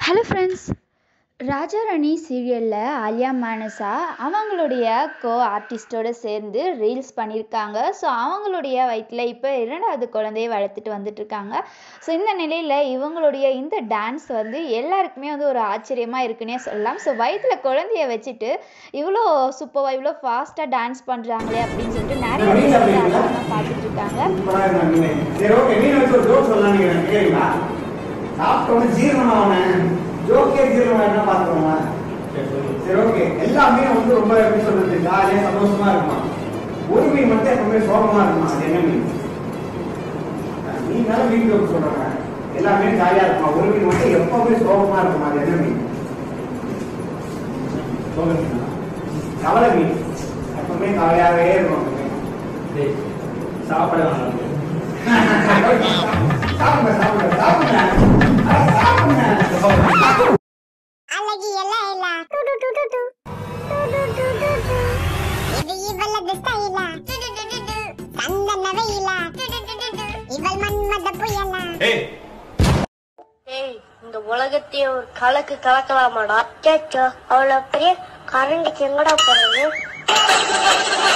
Hello friends ராஜா ராணி சீரியலில் ஆலியா மானசா அவங்களுடைய கோ ஆர்டிஸ்டோடு சேர்ந்து ரீல்ஸ் பண்ணியிருக்காங்க ஸோ அவங்களுடைய வயிற்றில் இப்போ இரண்டாவது குழந்தையை வளர்த்துட்டு வந்துட்டுருக்காங்க ஸோ இந்த நிலையில் இவங்களுடைய இந்த டான்ஸ் வந்து எல்லாருக்குமே வந்து ஒரு ஆச்சரியமாக இருக்குன்னே சொல்லலாம் ஸோ வயிற்றில் குழந்தைய வச்சுட்டு இவ்வளோ சூப்பராக இவ்வளோ ஃபாஸ்ட்டாக டான்ஸ் பண்ணுறாங்களே அப்படின்னு சொல்லிட்டு நிறைய பேர் வந்து அதிகமாக பார்த்துட்டு இருக்காங்க சூப்பரா இருக்கா மீன் சரி ஓகே மீன் வச்சு ஒரு ஜோக் சொல்லலாம் நீங்க எனக்கு கேக்குறீங்களா சாப்பிட்ட உடனே ஜீரணம் ஆகணும் ஜோக்கே ஜீரணம் என்ன பார்த்துக்கோங்க சரி ஓகே எல்லா மீனும் வந்து ரொம்ப எப்படி சொல்றது ஜாலியா சந்தோஷமா இருக்குமா ஒரு மீன் மட்டும் எப்பவுமே சோகமா இருக்குமா அது என்ன மீன் மீன் மேல மீன் ஜோக் சொல்றாங்க எல்லா மீனும் ஜாலியா இருக்குமா ஒரு மீன் மட்டும் எப்பவுமே சோகமா இருக்குமா அது என்ன மீன் கவலை மீன் எப்பவுமே கவலையாவே இருக்கும் அந்த மீன். சாப்பிட வேணாம் சாப்பிடுங்க சாப்பிடுங்க சாப்பிடுங்க அட, சாப்பிடுங்க அழகி எல்லாம் இல்ல டு டு டு டு டு. டு டு டு டு டு. இது இவளது ஸ்டைலா டு டு டு டு டு. சந்தன வெயிலா டு டு டு டு டு. இவள் மன்மத புயலா ஏய் இந்த உலகத்தையே ஒரு கலக்கு கலக்கலாமாடா கேட்க அவ்வளவு பெரிய கரண்ட்டுக்கு எங்கடா போறது